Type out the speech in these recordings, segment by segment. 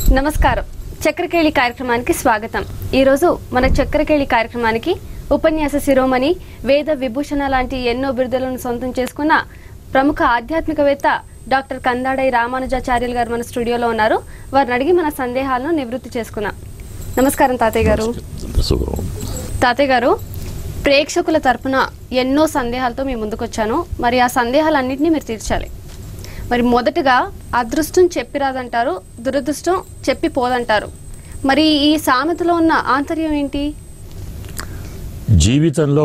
నమస్కారం చక్రకేళి కార్యక్రమానికి స్వాగతం ఈరోజు మన చక్రకేళి కార్యక్రమానికి ఉపన్యాస శిరోమణి వేద విభూషణ లాంటి ఎన్నో బిరుదులను సొంతం చేసుకున్న ప్రముఖ ఆధ్యాత్మికవేత్త డాక్టర్ కందాడై రామానుజాచార్యులు గారు మన స్టూడియోలో ఉన్నారు వారిని అడిగి మన సందేహాలను నివృత్తి చేసుకున్నాం నమస్కారం తాతయ్య గారు శుభ్రం తాతయ్య గారు ప్రేక్షకుల తరపున ఎన్నో సందేహాలతో మీ ముందుకు వచ్చాను మరి ఆ సందేహాలన్నింటినీ మీరు తీర్చాలి మరి మొదటగా అదృష్టం చెప్పిరాదంటారు దురదృష్టం చెప్పి పోదంటారు మరి ఈ సామెతలో ఉన్న ఆంతర్యం ఏంటి జీవితంలో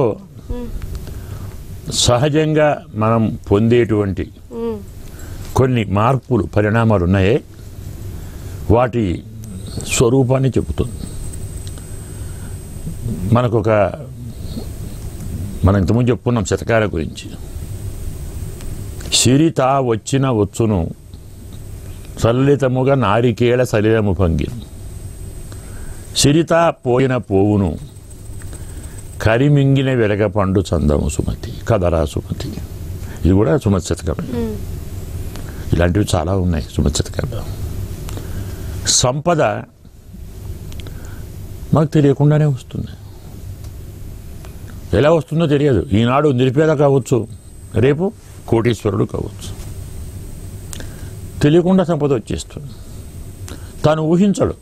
సహజంగా మనం పొందేటువంటి ఉమ్, కొన్ని మార్పులు పరిణామాలు ఉన్నాయే వాటి స్వరూపాన్ని చెబుతుంది మనకు ఒక మనం ఇంతకుముందు చెప్పుకున్నాం శతకాల గురించి సిరిత వచ్చిన వచ్చును సల్లితముగా నారికేళ సలిలము భంగి సిరిత పోయిన పోవును కరిమింగిన వెలగ పండు చందము సుమతి కదరా సుమతి ఇది కూడా సుమతి శతకమే ఉమ్, ఇలాంటివి చాలా ఉన్నాయి సుమతి శతకంలో సంపద మాకు తెలియకుండానే వస్తుంది ఎలా వస్తుందో తెలియదు ఈనాడు నిరుపేద కావచ్చు రేపు కోటీశ్వరుడు కావచ్చు తెలియకుండా సంపద వచ్చేస్తుంది తాను ఊహించడు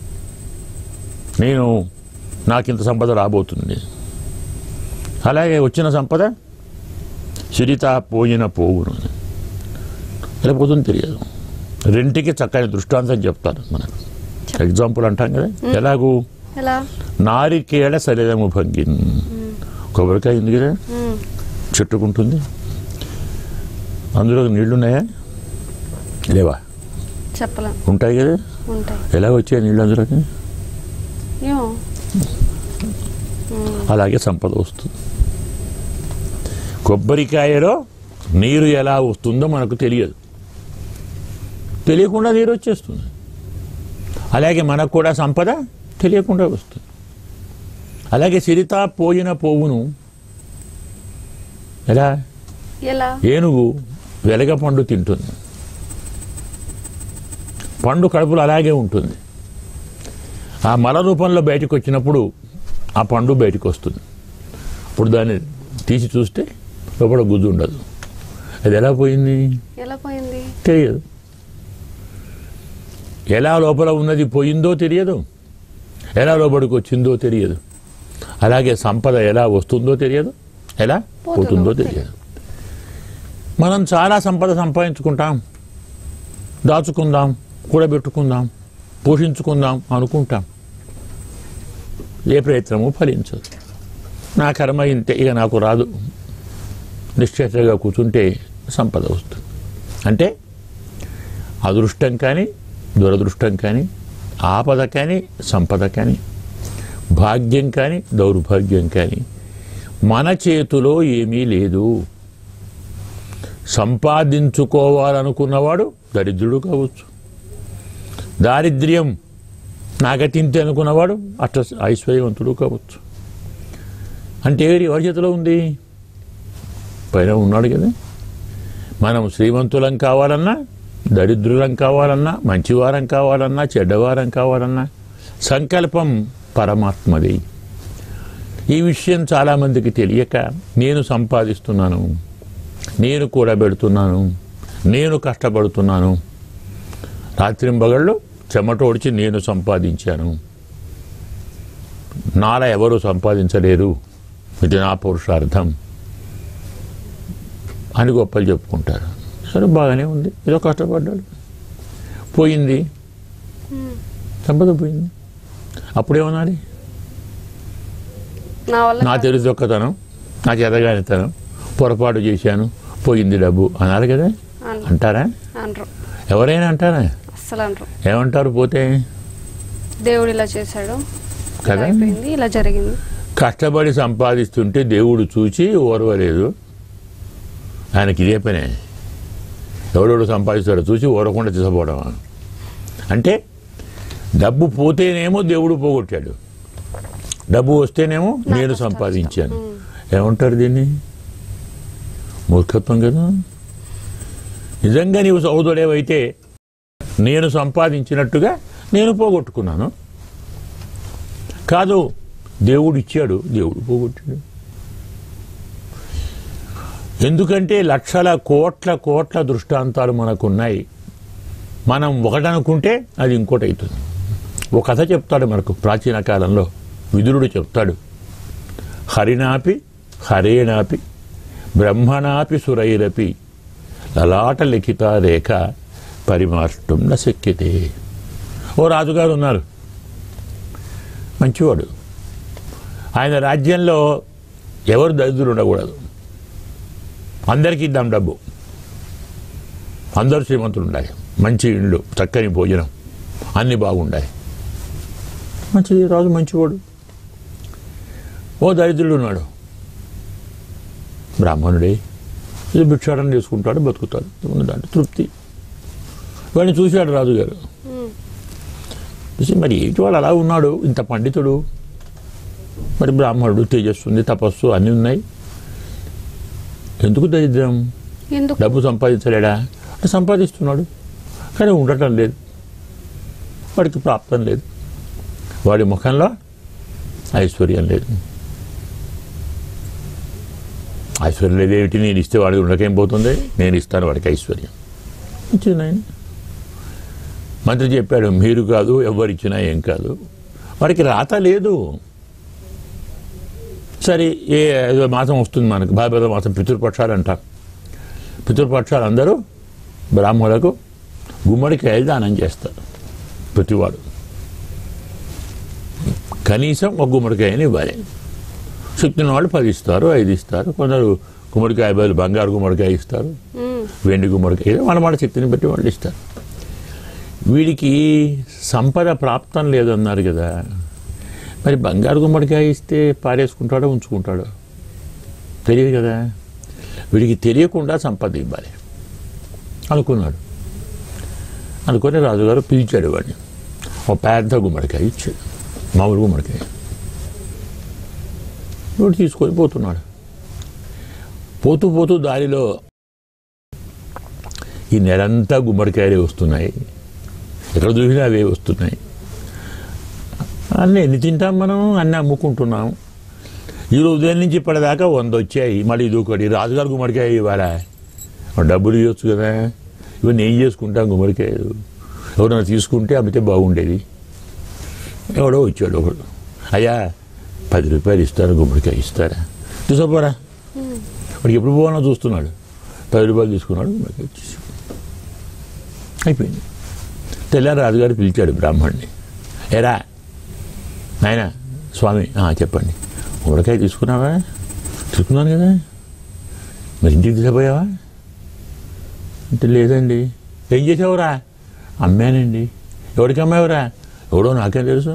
నేను నాకింత సంపద రాబోతుంది అలాగే వచ్చిన సంపద సిరిత పోయిన పోవును అని ఎలా పోతుందో తెలియదు రెంటికి చక్కని దృష్టాంతం చెప్తాను మనకు ఎగ్జాంపుల్ అంటాం కదా ఎలాగూ ఎలా నారికేళ సరిదము భంగి కొబ్బరికాయ ఉంది కదా ఉమ్, చెట్టుకుంటుంది అందులో నీళ్లున్నాయా లేవా చెప్పలేం ఉంటాయి కదా ఉంటాయి ఎలా వచ్చాయి నీళ్ళు అందులోకి ఏమో అలాగే సంపద వస్తుంది కొబ్బరికాయలో నీరు ఎలా వస్తుందో మనకు తెలియదు తెలియకుండా నీరు వచ్చేస్తుంది అలాగే మనకు కూడా సంపద తెలియకుండా వస్తుంది అలాగే సిరిత పోయిన పోవును ఎలా ఎలా ఏనుగు వెలగ పండు తింటుంది పండు కడుపులో అలాగే ఉంటుంది ఆ మల రూపంలో బయటకు వచ్చినప్పుడు ఆ పండు బయటకు వస్తుంది ఇప్పుడు దాన్ని తీసి చూస్తే లోపల గుజ్జు ఉండదు అది ఎలా పోయింది ఎలా పోయింది తెలియదు ఎలా లోపల ఉన్నది పోయిందో తెలియదు ఎలా లోపలికి వచ్చిందో తెలియదు అలాగే సంపద ఎలా వస్తుందో తెలియదు ఎలా పోతుందో తెలియదు మనం చాలా సంపద సంపాదించుకుంటాం దాచుకుందాం కూడబెట్టుకుందాం పోషించుకుందాం అనుకుంటాం ఏ ప్రయత్నము ఫలించదు నా కర్మ ఇంతే ఇక నాకు రాదు నిశ్చేతగా కూర్చుంటే సంపద వస్తుంది అంటే అదృష్టం కానీ దురదృష్టం కానీ ఆపద కానీ సంపద కానీ భాగ్యం కానీ దౌర్భాగ్యం కానీ మన చేతిలో ఏమీ లేదు సంపాదించుకోవాలనుకున్నవాడు దరిద్రుడు కావచ్చు దారిద్ర్యం నాగతింతే అనుకున్నవాడు అట్ట ఐశ్వర్యవంతుడు కావచ్చు అంటే ఎవరి చేతిలో ఉంది పైన ఉన్నాడు కదా మనం శ్రీమంతులం కావాలన్నా దరిద్రులం కావాలన్నా మంచివారం కావాలన్నా చెడ్డవారం కావాలన్నా సంకల్పం పరమాత్మది ఈ విషయం చాలామందికి తెలియక నేను సంపాదిస్తున్నాను నేను కూడబెడుతున్నాను నేను కష్టపడుతున్నాను రాత్రింబగళ్ళు చెమటోడ్చి నేను సంపాదించాను నాల ఎవరు సంపాదించలేరు ఇది నా పురుషార్థం అని గొప్పలు చెప్పుకుంటారు సరే బాగానే ఉంది ఏదో కష్టపడ్డాడు పోయింది సంపద పోయింది అప్పుడేమనాలి నా వల్ల నా తెలిసొక్కతనం నా చేతగానితనం పొరపాటు చేశాను పోయింది డబ్బు అన్నారు కదా అనరు. అంటారా అనరు ఎవరైనా అంటారా అస్సలు అనరు ఏమంటారు పోతే దేవుడు ఇలా చేశాడు ఇలా కదా అయిపోయింది ఇలా జరిగింది కష్టపడి సంపాదిస్తుంటే దేవుడు చూచి ఓర్వలేదు ఆయనకి ఇదే పనే ఎవడెవడు సంపాదిస్తాడో చూసి ఓరకుండా తీసుకోవడం అంటే డబ్బు పోతేనేమో దేవుడు పోగొట్టాడు డబ్బు వస్తేనేమో నేను సంపాదించాను ఏమంటారు దీన్ని మూర్ఖత్వం కదా నిజంగా నీవు సహోదరుడేవైతే నేను సంపాదించినట్టుగా నేను పోగొట్టుకున్నాను కాదు దేవుడు ఇచ్చాడు దేవుడు పోగొట్టాడు ఎందుకంటే లక్షల కోట్ల కోట్ల దృష్టాంతాలు మనకున్నాయి మనం ఒకటనుకుంటే అది ఇంకోటి అవుతుంది ఒక కథ చెప్తాడు మనకు ప్రాచీన కాలంలో విదురుడు చెప్తాడు హరినాపి హరేనాపి బ్రహ్మణాపి సురైరపి లలాట లిఖిత రేఖ పరిమార్టం న శక్యతే ఓ రాజుగారు ఉన్నారు మంచివాడు ఆయన రాజ్యంలో ఎవరు దరిద్రులు ఉండకూడదు అందరికీ ఇద్దాం డబ్బు అందరూ శ్రీమంతులు ఉండాలి మంచి ఇండ్లు చక్కని భోజనం అన్నీ బాగుండాలి మంచిది రాజు మంచివాడు ఓ దరిద్రుడు ఉన్నాడు బ్రాహ్మణుడే ఇది భిక్షాటన చేసుకుంటాడు బతుకుతాడు దాంట్లో తృప్తి వాడిని చూశాడు రాజుగారు చూసి మరి ఏంటి వాడు అలా ఉన్నాడు ఇంత పండితుడు మరి బ్రాహ్మణుడు తేజస్సు తపస్సు అన్నీ ఉన్నాయి ఎందుకు దరిద్రం ఎందుకు డబ్బు సంపాదించలేడా అంటే సంపాదిస్తున్నాడు కానీ ఉండటం లేదు వాడికి ప్రాప్తం లేదు వాడి ముఖంలో ఐశ్వర్యం లేదు ఐశ్వర్యం లేదేమిటి నేను ఇస్తే వాడికి ఉండకేం పోతుంది నేను ఇస్తాను వాడికి ఐశ్వర్యం ఇచ్చింది ఆయన మంత్రి చెప్పాడు మీరు కాదు ఎవరిచ్చినా ఏం కాదు వాడికి రాత లేదు సరే ఏ ఏదో మాసం వస్తుంది మనకు భాగవత మాసం పితృపక్షాలు అంటాం పితృపక్షాలు అందరూ బ్రాహ్మణులకు గుమ్మడికాయలు దానం చేస్తారు ప్రతివాడు కనీసం ఒక గుమ్మడికాయని ఇవ్వాలి శక్తిని వాళ్ళు పది ఇస్తారు ఐదు ఇస్తారు కొందరు గుమ్మడికాయ బదులు బంగారు గుమ్మడికాయ ఇస్తారు మ్మ్. వెండి గుమ్మడికాయ ఏదో వాళ్ళ మాట శక్తిని బట్టి వాళ్ళు ఇస్తారు వీడికి సంపద ప్రాప్తం లేదన్నారు కదా మరి బంగారు గుమ్మడికాయ ఇస్తే పారేసుకుంటాడో ఉంచుకుంటాడో తెలియదు కదా వీడికి తెలియకుండా సంపద ఇవ్వాలి అనుకున్నాడు అనుకుని రాజుగారు పిలిచాడు వాడిని ఒక పెద్ద గుమ్మడికాయ ఇచ్చాడు మామూలు గుమ్మడికాయ వీడు తీసుకొని పోతున్నాడు పోతూ పోతూ దారిలో ఈ నెలంతా గుమ్మడికాయలే వస్తున్నాయి ఎక్కడ చూసినా అవే వస్తున్నాయి అన్నీ ఎన్ని తింటాం మనం అన్నీ అమ్ముకుంటున్నాం ఈ ఉదయం నుంచి ఇప్పటిదాకా వంద వచ్చాయి మళ్ళీ ఇది ఒకటి రాజుగారు గుమ్మడికాయ ఇవ్వాలా మరి డబ్బులు ఇవ్వచ్చు కదా ఇవన్నీ ఏం చేసుకుంటాం గుమ్మడికాయలు ఎవరైనా తీసుకుంటే అమ్మితే బాగుండేది ఎవడో వచ్చాడు ఒకడు అయ్యా పది రూపాయలు ఇస్తారు గుమ్మడికాయ ఇస్తారా తీసుకోపోరా వాడికి ఎప్పుడు పోవాలో చూస్తున్నాడు పది రూపాయలు తీసుకున్నాడు గుమ్మడికాయ ఇచ్చేసి అయిపోయింది తెల్లారి రాజుగారు పిలిచాడు బ్రాహ్మణ్ణి ఎరా నాయన స్వామి "ఆ, చెప్పండి గుమ్మడికాయ తీసుకున్నావా తీసుకున్నాను కదా మరి ఇంటికి తీసుకుపోయావా అంటే లేదండి ఏం చేసావురా అమ్మానండి ఎవరికి అమ్మావురా ఎవడో నాకేం తెలుసు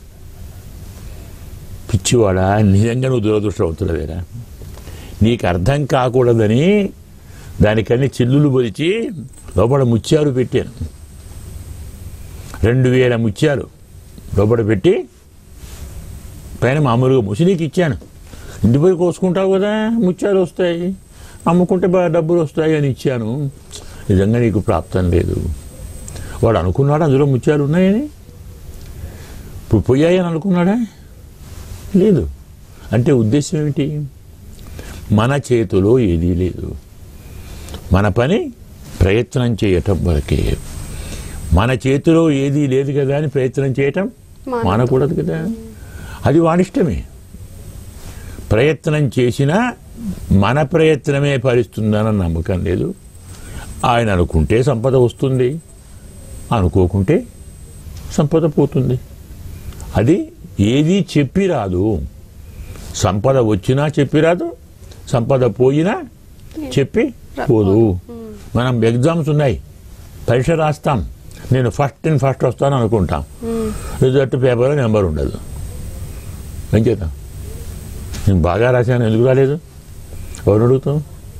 పిచ్చివాడా నిజంగా నువ్వు దురదృష్టవంతుడవేరా నీకు అర్థం కాకూడదని దానికన్నీ చిల్లులు పొలిచి లోపల ముత్యాలు పెట్టాను రెండు వేల ముత్యాలు లోపల పెట్టి పైన మామూలుగా ముసినీకి ఇచ్చాను ఇంటిపోయి కోసుకుంటావు కదా ముత్యాలు వస్తాయి అమ్ముకుంటే బాగా డబ్బులు వస్తాయి అని ఇచ్చాను నిజంగా నీకు ప్రాప్తం లేదు వాడు అనుకున్నాడు అందులో ముత్యాలు ఉన్నాయని ఇప్పుడు పోయాయని అనుకున్నాడా లేదు అంటే ఉద్దేశం ఏమిటి మన చేతిలో ఏదీ లేదు మన పని ప్రయత్నం చేయటం వరకే మన చేతిలో ఏదీ లేదు కదా అని ప్రయత్నం చేయటం మానకూడదు. మానకూడదు కదా అది వాడిష్టమే ప్రయత్నం చేసినా మన ప్రయత్నమే ఫలిస్తుందన్న నమ్మకం లేదు ఆయన అనుకుంటే సంపద వస్తుంది అనుకోకుంటే సంపద పోతుంది అది ఏది చెప్పి రాదు సంపద వచ్చినా చెప్పి రాదు సంపద పోయినా చెప్పి పోదు మనం ఎగ్జామ్స్ ఉన్నాయి పరీక్ష రాస్తాం నేను ఫస్ట్ అండ్ ఫస్ట్ వస్తాను అనుకుంటాం మ్మ్. రిజల్ట్ పేపర్లో నెంబర్ ఉండదు ఏం చేద్దాం నేను బాగా రాశాను ఎందుకు రాలేదు ఎవరు అడుగుతాం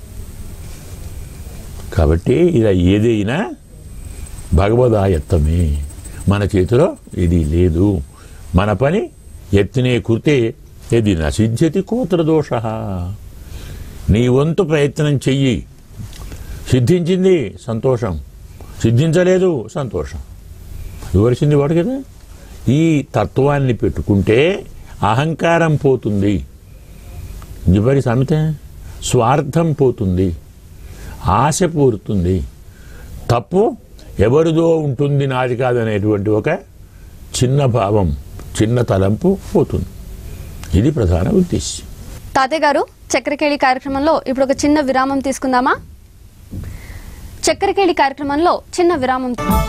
కాబట్టి ఇలా ఏదైనా భగవదాయత్తమే మన చేతిలో ఇది లేదు మన పని ఎత్తినే కుర్తే ఇది నశించతి కోత్రదోష నీ వంతు ప్రయత్నం చెయ్యి సిద్ధించింది సంతోషం సిద్ధించలేదు సంతోషం వివరిసింది వాడు కదా ఈ తత్వాన్ని పెట్టుకుంటే అహంకారం పోతుంది చివరి సామెత స్వార్థం పోతుంది ఆశ పూరుతుంది తప్పు ఎవరిదో ఉంటుంది నాది కాదనేటువంటి ఒక చిన్న భావం చిన్న తలంపు పోతుంది ఇది ప్రధాన ఉద్దేశం తాతయ్య గారు చక్రకేళి కార్యక్రమంలో ఇప్పుడు ఒక చిన్న విరామం తీసుకుందామా చక్రకేళి కార్యక్రమంలో చిన్న విరామం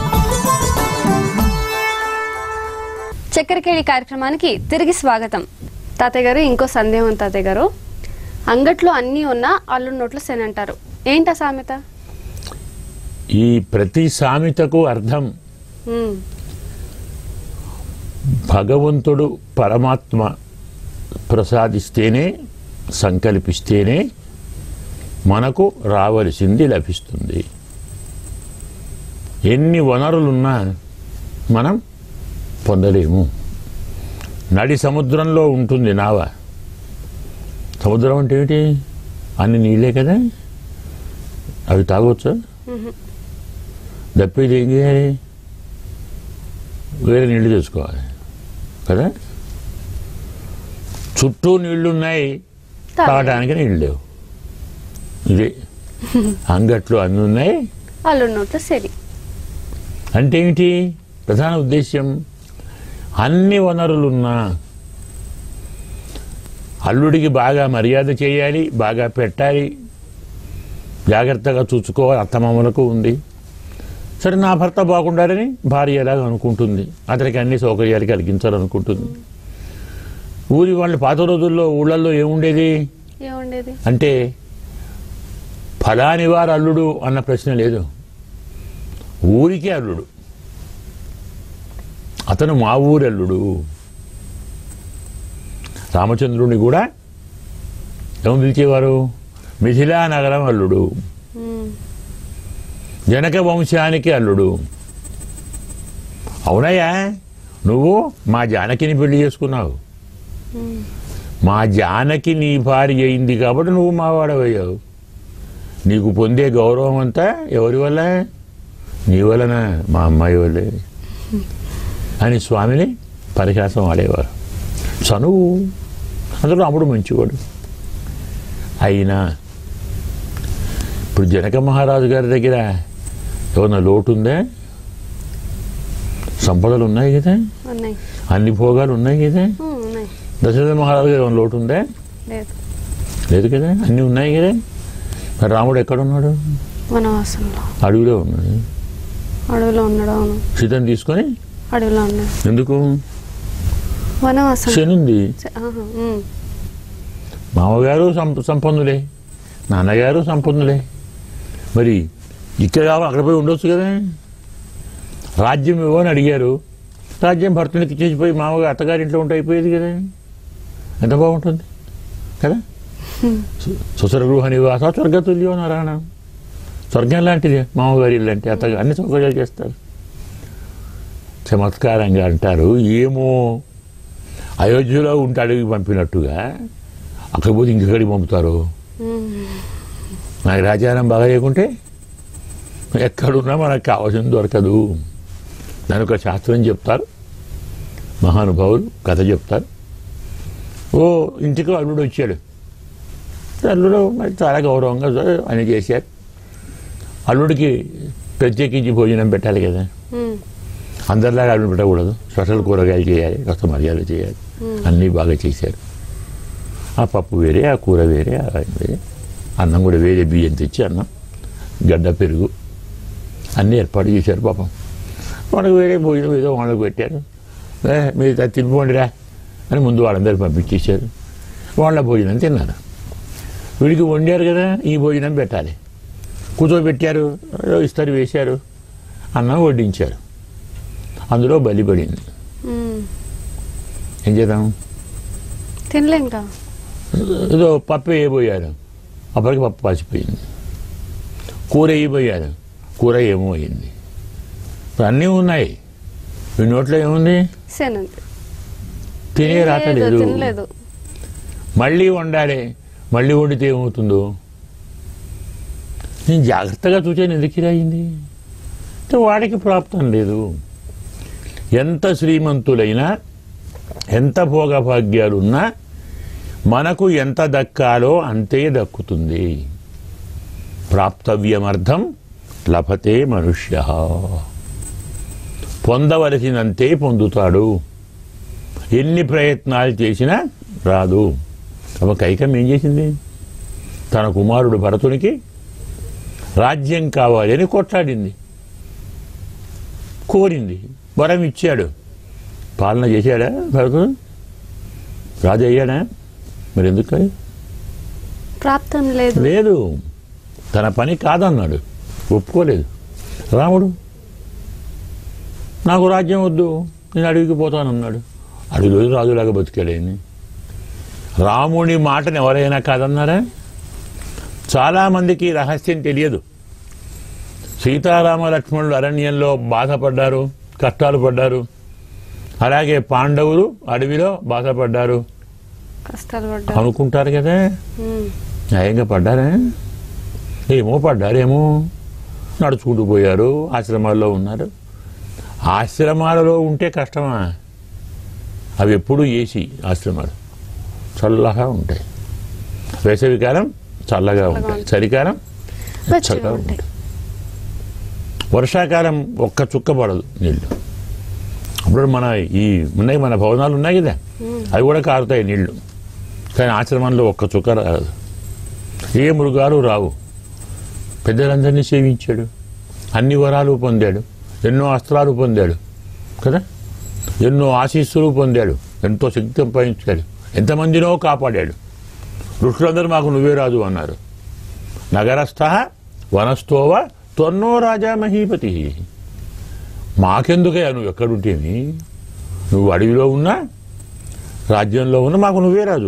చక్రకేళి కార్యక్రమానికి తిరిగి స్వాగతం తాతయ్య గారు ఇంకో సందేహం ఉంది తాతయ్య గారు అంగట్లో అన్నీ ఉన్నా అల్లుడి నోట్లో శని అంటారు ఏంటా సామెత ఈ ప్రతి సామెతకు అర్థం ఉమ్, భగవంతుడు పరమాత్మ ప్రసాదిస్తేనే సంకల్పిస్తేనే మనకు రావలసింది లభిస్తుంది ఎన్ని వనరులున్నా మనం పొందలేము నడి సముద్రంలో ఉంటుంది నావ సముద్రం అంటే ఏమిటి అన్ని నీళ్ళే కదా అవి తాగొచ్చా ఉహు, దప్పేది ఏం చేయాలి వేరే నీళ్లు తెచ్చుకోవాలి కదా చుట్టూ నీళ్లు ఉన్నాయి తాగ- తాగడానికి నీళ్ళు లేవు ఇదే అంగట్లో అన్ని ఉన్నాయి అల్లుడి నోట్లో శని అంటే ఏమిటి ప్రధాన ఉద్దేశ్యం అన్ని వనరులున్నా అల్లుడికి బాగా మర్యాద చేయాలి బాగా పెట్టాలి జాగ్రత్తగా చూసుకోవాలి అత్తమామలకు ఉంది సరే నా భర్త బాగుండాలని భార్య ఎలాగ అనుకుంటుంది అతనికి అన్ని సౌకర్యాలు కలిగించాలనుకుంటుంది ఊరి వాళ్ళు పాత రోజుల్లో ఊళ్ళల్లో ఏముండేది ఏముండేది అంటే ఫలాని వారు అల్లుడు అన్న ప్రశ్న లేదు ఊరికే అల్లుడు అతను మా ఊరి అల్లుడు రామచంద్రుని కూడా ఏమని పిలిచేవారు మిథిలా నగరం అల్లుడు ఉమ్, జనక వంశానికి అల్లుడు అవునయ్యా నువ్వు మా జానకిని పెళ్లి చేసుకున్నావు ఉమ్, మా జానకి నీ భార్య అయింది కాబట్టి నువ్వు మావాడవయ్యావు నీకు పొందే గౌరవం అంతా ఎవరి వల్ల నీ వలన మా అమ్మాయి వల్లే అని స్వామిని పరిహాసం ఆడేవారు చనువు అందులో అమ్ముడు మంచివాడు అయినా ఇప్పుడు జనక మహారాజు గారి దగ్గర ఏమన్నా లోటు ఉందా సంపదలు ఉన్నాయి కదా ఉన్నాయి అన్ని భోగాలు ఉన్నాయి కదా ఉమ్, ఉన్నాయి దశరథ మహారాజు గారు ఏమైనా లోటు ఉందా లేదు లేదు కదా అన్నీ ఉన్నాయి కదా మరి రాముడు ఎక్కడున్నాడు వనవాసంలో అడవిలో ఉన్నాడు అడవిలో ఉన్నాడు అవును సీతను తీసుకొని అడవిలో ఉన్నాడు ఎందుకు వనవాసం శని ఉంది ఆహా, ఉమ్, మామగారు సంప సంపన్నులే నాన్నగారు సంపన్నులే మరి ఇక్కడ కావాలి అక్కడ పోయి ఉండొచ్చు కదా రాజ్యం ఇవ్వని అడిగారు రాజ్యం భర్తనికి ఇచ్చేసిపోయి మామగారు అత్తగారింట్లో ఉంటే అయిపోయేది కదా ఎంత బాగుంటుంది కదా సు- సుసర గృహ నివాస స్వర్గతుల్యో నారాయణ స్వర్గం లాంటిది మామగారి ఇల్లు అంటే అత్తగా అన్ని సౌకర్యాలు చేస్తారు చమత్కారంగా అంటారు ఏమో అయోధ్యలో ఉంటే అడవికి పంపినట్టుగా అక్కడ పోతే ఇంకెక్కడికి పంపుతారు ఉమ్, నాకు రాజానం బాగా లేకుంటే ఎక్కడున్నా మనకు కావాల్సింది దొరకదు దాని ఒక శాస్త్రం చెప్తారు మహానుభావులు కథ చెప్తారు ఓ ఇంటికి అల్లుడు వచ్చాడు అల్లుడు మరి చాలా గౌరవంగా ఆయన చేశారు అల్లుడికి ప్రత్యేకించి భోజనం పెట్టాలి కదా ఉమ్, అందరిలాగా అల్లుడు పెట్టకూడదు స్పెషల్ కూరగాయలు చేయాలి కాస్త మర్యాద చేయాలి అన్నీ బాగా చేశారు ఆ పప్పు వేరే ఆ కూర వేరే ఆ వేరే అన్నం కూడా వేరే బియ్యం తెచ్చి అన్నం గడ్డ పెరుగు అన్నీ ఏర్పాటు చేశారు పాపం మనకు వేరే భోజనం ఏదో వాళ్ళకి పెట్టారు "ఏ, మీరు తా- తినిపోండిరా అని ముందు వాళ్ళందరూ పంపించేశారు వాళ్ళ భోజనం తిన్నారు వీడికి వండారు కదా ఈ భోజనం పెట్టాలి కూర్చోబెట్టారు ఏదో ఇస్తారు వేశారు అన్నం వడ్డించారు అందులో బలి పడింది ఉమ్. ఏం చేద్దాం తినలే ఇంకా ఏదో పప్పు వేయబోయారు అప్పటికి పప్పు పాసిపోయింది కూర వేయబోయారు కూర ఏమో అయింది ఇప్పుడు అన్నీ ఉన్నాయి మీ నోట్లో ఏముంది శని ఉంది. తినే రాకలేదు తినలేదు మళ్ళీ వండాలి మళ్ళీ వండితే ఏమవుతుందో నేను జాగ్రత్తగా చూచాను ఎందుకు ఇలా అయింది అంటే వాడికి ప్రాప్తం లేదు ఎంత శ్రీమంతులైనా ఎంత భోగభాగ్యాలున్నా మనకు ఎంత దక్కాలో అంతే దక్కుతుంది ప్రాప్తవ్యమర్థం లభతే మనుష్య పొందవలసినంతే పొందుతాడు ఎన్ని ప్రయత్నాలు చేసినా రాదు అవ కైకం ఏం చేసింది తన కుమారుడు భరతునికి రాజ్యం కావాలి అని కొట్లాడింది కోరింది వరం ఇచ్చాడు పాలన చేశాడా భరతుడు రాజు అయ్యాడా మరి ఎందుకు ప్రాప్తం లేదు లేదు తన పని కాదన్నాడు ఒప్పుకోలేదు రాముడు నాకు రాజ్యం వద్దు నేను అడవికి పోతానన్నాడు అడవిలో రాజులాగా బతికాడేని రాముని మాటను ఎవరైనా కాదన్నారా చాలామందికి ఈ రహస్యం తెలియదు సీతారామ లక్ష్మణులు అరణ్యంలో బాధపడ్డారు కష్టాలు పడ్డారు అలాగే పాండవులు అడవిలో బాధపడ్డారు కష్టాలు పడ్డా అనుకుంటారు కదా ఉమ్. న్యాయంగా పడ్డారా ఏమో పడ్డారేమో నడుచుకుంటూ పోయారు ఆశ్రమాల్లో ఉన్నారు ఆశ్రమాలలో ఉంటే కష్టమా అవి ఎప్పుడు ఏసి ఆశ్రమాలు చల్లగా ఉంటాయి వేసవికాలం చల్లగా ఉంటాయి చలికాలం వెచ్చగా చల్లగా ఉంటాయి. ఉంటాయి వర్షాకాలం ఒక్క చుక్క పడదు నీళ్ళు అప్పుడు మన ఈ ఉన్నాయి మన భవనాలు ఉన్నాయి కదా అవి కూడా కారుతాయి నీళ్లు కానీ ఆశ్రమంలో ఒక్క చుక్క రాదు ఏ మృగాలు రావు పెద్దలందరినీ సేవించాడు అన్ని వరాలు పొందాడు ఎన్నో అస్త్రాలు పొందాడు కదా ఎన్నో ఆశీస్సులు పొందాడు ఎంతో శక్తి సంపాదించాడు ఎంతమందినో కాపాడాడు ఋషులందరూ మాకు నువ్వే రాజు అన్నారు నగరస్థ వనస్థోవ త్వన్నో రాజా మహీపతి మాకెందుకయ్యా నువ్వు ఎక్కడుంటేమి నువ్వు అడవిలో ఉన్నా రాజ్యంలో ఉన్నా మాకు నువ్వే రాజు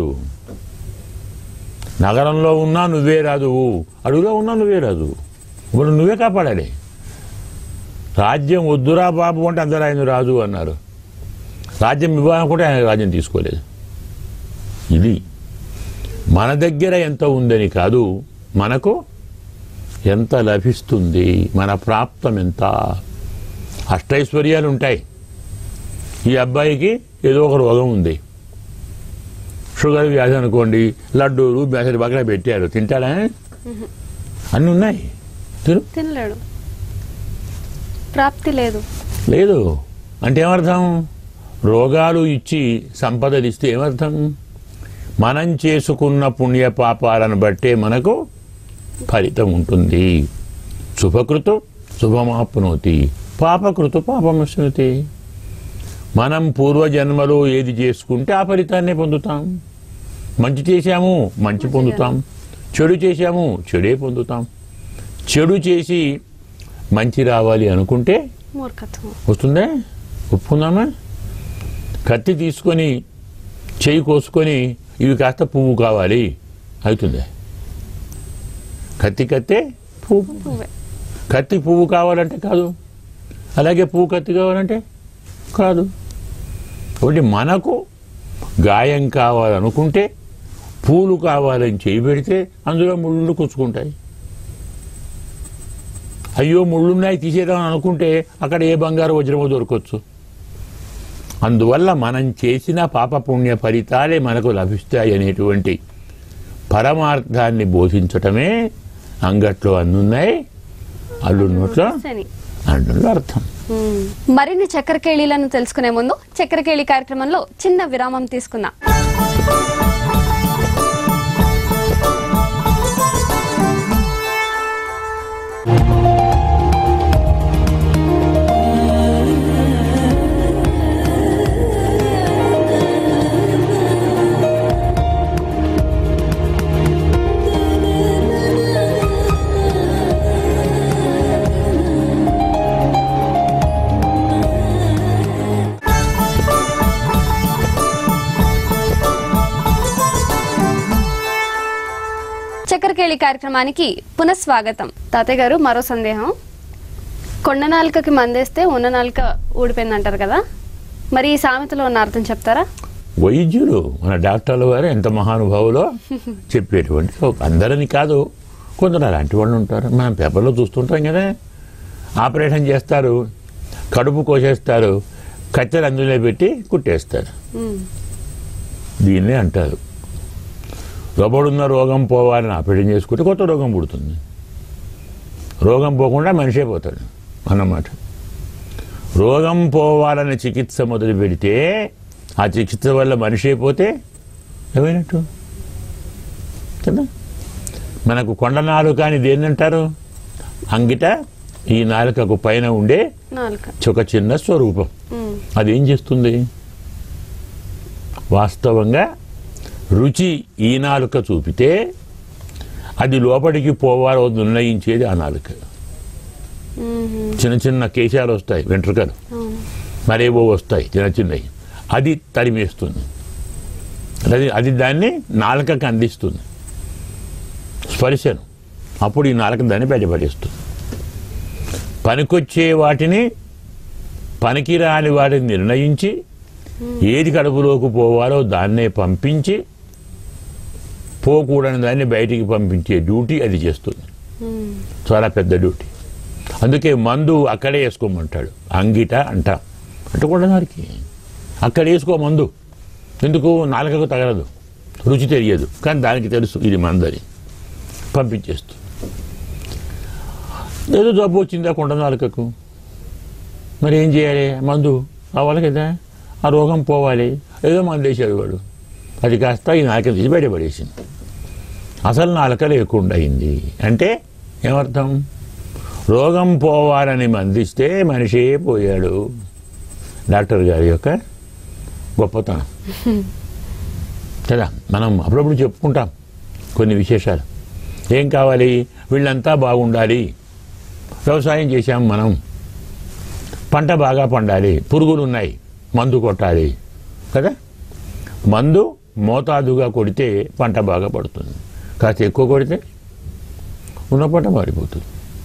నగరంలో ఉన్నా నువ్వే రాజు అడవిలో ఉన్నా నువ్వే రాజు ఇప్పుడు నువ్వే కాపాడాలి రాజ్యం వద్దురా బాబు అంటే అందరూ ఆయన రాజు అన్నారు రాజ్యం ఇవ్వాలనుకుంటే ఆయన రాజ్యం తీసుకోలేదు ఇది మన దగ్గర ఎంత ఉందని కాదు మనకు ఎంత లభిస్తుంది మన ప్రాప్తం ఎంత అష్టైశ్వర్యాలు ఉంటాయి ఈ అబ్బాయికి ఏదో ఒక రోగం ఉంది షుగర్ వ్యాధి అనుకోండి లడ్డూలు బెసరి బాగా పెట్టారు తింటాడా అన్నీ ఉన్నాయి తిను తినలేడు ప్రాప్తి లేదు లేదు అంటే ఏమర్థం రోగాలు ఇచ్చి సంపదలు ఇస్తే ఏమర్థం మనం చేసుకున్న పుణ్య పాపాలను బట్టే మనకు ఫలితం ఉంటుంది శుభకృతు శుభమాప్నోతి పాపకృతు పాపమశ్నుతి మనం పూర్వజన్మలో ఏది చేసుకుంటే ఆ ఫలితాన్నే పొందుతాం మంచి చేశాము మంచి పొందుతాం చెడు చేశాము చెడే పొందుతాం చెడు చేసి మంచి రావాలి అనుకుంటే మూర్ఖత్వం వస్తుందా ఒప్పుకుందామా కత్తి తీసుకొని చేయి కోసుకొని ఇవి కాస్త పువ్వు కావాలి అవుతుందా కత్తి కత్తే పువ్వు పువ్వే కత్తి పువ్వు కావాలంటే కాదు అలాగే పువ్వు కత్తి కావాలంటే కాదు కాబట్టి మనకు గాయం కావాలనుకుంటే పూలు కావాలని చేయి పెడితే అందులో ముళ్ళు కూర్చుకుంటాయి అయ్యో ముళ్ళున్నాయి తీసేద్దాం అనుకుంటే అక్కడ ఏ బంగారు వజ్రమో దొరకవచ్చు అందువల్ల మనం చేసిన పాపపుణ్య ఫలితాలే మనకు లభిస్తాయి అనేటువంటి పరమార్థాన్ని బోధించటమే అంగట్లో అన్నున్నాయి అల్లు నోట్లో శని అంటున్న అర్థం మ్మ్. మరిన్ని చక్కెరకేళీలను తెలుసుకునే ముందు చక్కెరకేళి కార్యక్రమంలో చిన్న విరామం తీసుకుందాం చక్కెరకేళి కార్యక్రమానికి పునఃస్వాగతం తాతయ్య గారు మరో సందేహం కొండ నాలుకకి మందేస్తే ఉన్న నాలుక ఊడిపోయింది అంటారు కదా మరి ఈ సామెతలో ఉన్న అర్థం చెప్తారా వైద్యులు మన డాక్టర్ల వారు ఎంత మహానుభావులో చెప్పేటువంటి ఒక- అందరిని కాదు కొందరు అలాంటి వాళ్ళు ఉంటారు మనం పేపర్లో చూస్తుంటాం కదా ఆపరేషన్ చేస్తారు కడుపు కోసేస్తారు కత్తెర అందులో పెట్టి కుట్టేస్తారు ఉమ్, దీన్నే అంటారు లోపడున్న రోగం పోవాలని ఆపరేషన్ చేసుకుంటే కొత్త రోగం పుడుతుంది రోగం పోకుండా మనిషే పోతాడు అన్నమాట రోగం పోవాలని చికిత్స మొదలు పెడితే ఆ చికిత్స వల్ల మనిషి అయిపోతే ఏమైనట్టు కదా మనకు కొండ నాలుక అని దేన్ని అంటారు అంగిట ఈ నాలుకకు పైన ఉండే నాలుక ఒక చిన్న స్వరూపం ఉమ్, అదేం చేస్తుంది వాస్తవంగా రుచి ఈ నాలుక చూపితే అది లోపలికి పోవాలో నిర్ణయించేది ఆ నాలుక ఉమ్, చిన్న చిన్న కేశాలు వస్తాయి వెంట్రుకలు అవును మరేవో వస్తాయి చిన్న చిన్నవి అది తరిమేస్తుంది అది అది దాన్ని నాలుకకు అందిస్తుంది స్పర్శను అప్పుడు ఈ నాలుక దాన్ని బయటపడేస్తుంది పనికొచ్చే వాటిని పనికిరాని వాటిని నిర్ణయించి ఏది కడుపులోకి పోవాలో దాన్నే పంపించి పోకూడని దాన్ని బయటికి పంపించే డ్యూటీ అది చేస్తుంది ఉమ్, చాలా పెద్ద డ్యూటీ అందుకే మందు అక్కడే వేసుకోమంటాడు అంగిట అంటాం అంటకుండా దానికి అక్కడ వేసుకో మందు ఎందుకు నాలుకకు తగలదు రుచి తెలియదు కానీ దానికి తెలుసు ఇది మందని పంపించేస్తుంది ఏదో జబ్బు వచ్చిందా కొండ నాలుకకు మరి ఏం చేయాలి మందు అవ్వాలి కదా ఆ రోగం పోవాలి ఏదో మందు వేసాడు వాడు అది కాస్త ఈ నాలుక తీసి బయటపడేసింది అసలు నాలుక లేకుండా అయింది అంటే ఏమర్థం రోగం పోవాలని మందిస్తే మనిషే పోయాడు డాక్టర్ గారి యొక్క గొప్పతనం కదా మనం అప్పుడప్పుడు చెప్పుకుంటాం కొన్ని విశేషాలు ఏం కావాలి వీళ్ళంతా బాగుండాలి వ్యవసాయం చేశాం మనం పంట బాగా పండాలి పురుగులు ఉన్నాయి మందు కొట్టాలి కదా మందు మోతాదుగా కొడితే పంట బాగా పడుతుంది కాస్త ఎక్కువ కొడితే ఉన్న పంట మారిపోతుంది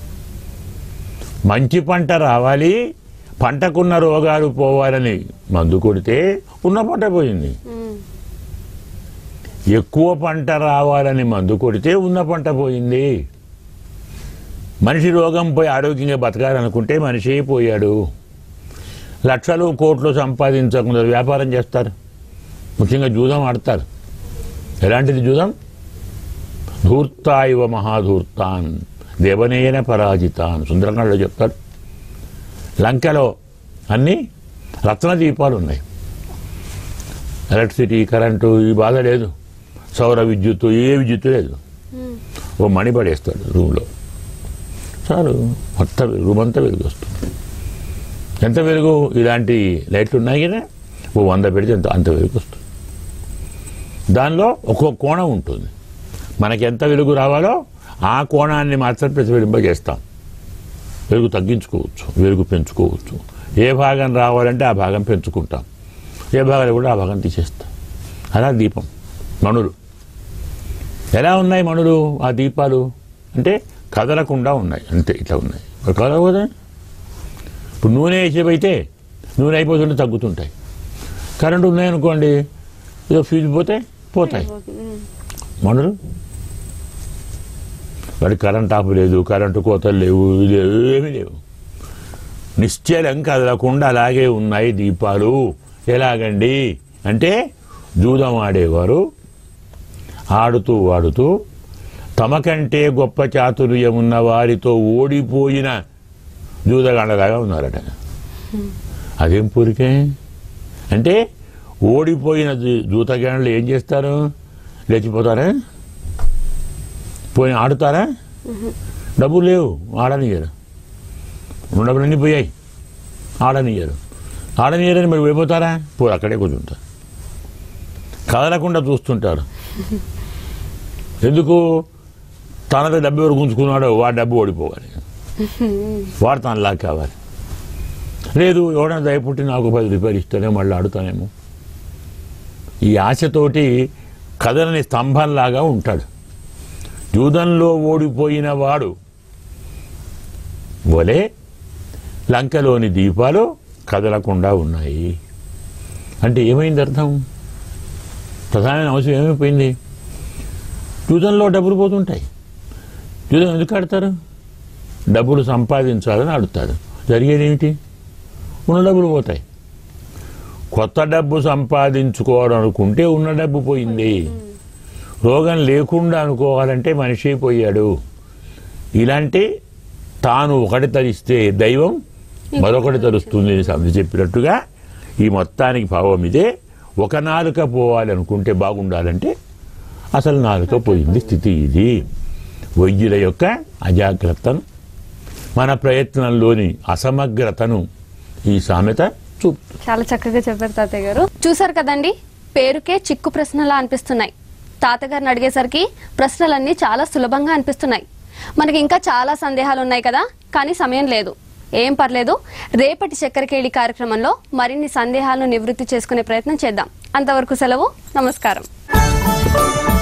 మంచి పంట రావాలి పంటకున్న రోగాలు పోవాలని మందు కొడితే ఉన్న పంట పోయింది ఉమ్, ఎక్కువ పంట రావాలని మందు కొడితే ఉన్న పంట పోయింది మనిషి రోగం పోయి ఆరోగ్యంగా బతకాలనుకుంటే మనిషి పోయాడు లక్షలు కోట్లు సంపాదించకుండా వ్యాపారం చేస్తారు ముఖ్యంగా జూదం ఆడతారు ఎలాంటిది జూదం ధూర్తా ఇవ మహాధూర్తాన్ దేవనేయన పరాజితాన్ సుందరకాండలో చెప్తారు లంకలో అన్ని రత్న దీపాలు ఉన్నాయి ఎలక్ట్రిసిటీ కరెంటు ఈ బాధ లేదు సౌర విద్యుత్తు ఏ విద్యుత్తు లేదు ఉమ్, ఓ మణి పడేస్తాడు రూమ్లో చాలు మొత్తం రూమ్ అంతా వెలుగు వస్తుంది ఎంత వెలుగు ఇలాంటి లైట్లు ఉన్నాయి కదా ఓ వంద పెడితే ఎంత అంత వెలుగు వస్తుంది దానిలో ఒక్కొక్క కోణం ఉంటుంది మనకి ఎంత వెలుగు రావాలో ఆ కోణాన్ని మాత్రం ప్రతిఫలింపజేస్తాం వెలుగు తగ్గించుకోవచ్చు వెలుగు పెంచుకోవచ్చు ఏ భాగం రావాలంటే ఆ భాగం పెంచుకుంటాం ఏ భాగాలు కూడా ఆ భాగం తీసేస్తాం అలా దీపం మణులు ఎలా ఉన్నాయి మణులు ఆ దీపాలు అంటే కదలకుండా ఉన్నాయి అంతే ఇట్లా ఉన్నాయి మరి కదలవు కదా ఇప్పుడు నూనె వేసేవైతే నూనె అయిపోతుంటే తగ్గుతుంటాయి కరెంటు ఉన్నాయనుకోండి ఏదో ఫీజు పోతే పోతాయి ఉమ్, మణులు వాడి కరెంట్ ఆఫ్ లేదు కరెంటు కోతలు లేవు ఇది ఏమీ లేవు నిశ్చలం కదలకుండా అలాగే ఉన్నాయి దీపాలు ఎలాగండి అంటే జూదం ఆడేవారు ఆడుతూ ఆడుతూ తమకంటే గొప్ప చాతుర్యం ఉన్న వారితో ఓడిపోయిన జూదగాళ్ళలాగా ఉన్నారట అదేం పూరికే అంటే ఓడిపోయిన జూ- జూతగాళ్ళు ఏం చేస్తారు లేచిపోతారా పోయి ఆడుతారా డబ్బులు లేవు ఆడనియ్యరు ఉన్న డబ్బులు అన్నీ పోయాయి ఆడనియ్యరు ఆడనియ్యరని మరి వెళ్ళిపోతారా పో అక్కడే కూర్చుంటారు కదలకుండా చూస్తుంటారు ఎందుకు తనది డబ్బు ఎవరు గుంజుకున్నాడో వాడి డబ్బు ఓడిపోవాలి వాడు తనలా కావాలి లేదు ఎవడైనా దయపుట్టి నాకు పది రూపాయలు ఇస్తేనే మళ్ళీ ఆడుతానేమో ఈ ఆశతోటి కదలని స్తంభంలాగా ఉంటాడు జూదంలో ఓడిపోయిన వాడు వలే లంకలోని దీపాలు కదలకుండా ఉన్నాయి అంటే ఏమైంది అర్థం ప్రధానమైన అంశం ఏమైపోయింది జూదంలో డబ్బులు పోతుంటాయి జూదం ఎందుకు ఆడతారు డబ్బులు సంపాదించాలని ఆడుతారు జరిగేది ఏమిటి ఉన్న డబ్బులు పోతాయి కొత్త డబ్బు సంపాదించుకోవాలనుకుంటే ఉన్న డబ్బు పోయింది రోగం లేకుండా అనుకోవాలంటే మనిషి పోయాడు ఇలాంటి తాను ఒకటి తరిస్తే దైవం మరొకటి తరుస్తుంది అని సమితి చెప్పినట్టుగా ఈ మొత్తానికి భావం ఇదే ఒక నాలుక పోవాలి అనుకుంటే బాగుండాలంటే అసలు నాలుక పోయింది స్థితి ఇది వైద్యుల యొక్క అజాగ్రత్తను మన ప్రయత్నంలోని అసమగ్రతను ఈ సామెత చూపుతుంది చాలా చక్కగా చెప్పారు తాతయ్య గారు చూసారు కదండి పేరుకే చిక్కు ప్రశ్నలా అనిపిస్తున్నాయి తాతగారిని అడిగేసరికి ప్రశ్నలన్నీ చాలా సులభంగా అనిపిస్తున్నాయి మనకి ఇంకా చాలా సందేహాలు ఉన్నాయి కదా కానీ సమయం లేదు ఏం పర్లేదు రేపటి చక్కెరకేళి కార్యక్రమంలో మరిన్ని సందేహాలను నివృత్తి చేసుకునే ప్రయత్నం చేద్దాం అంతవరకు సెలవు నమస్కారం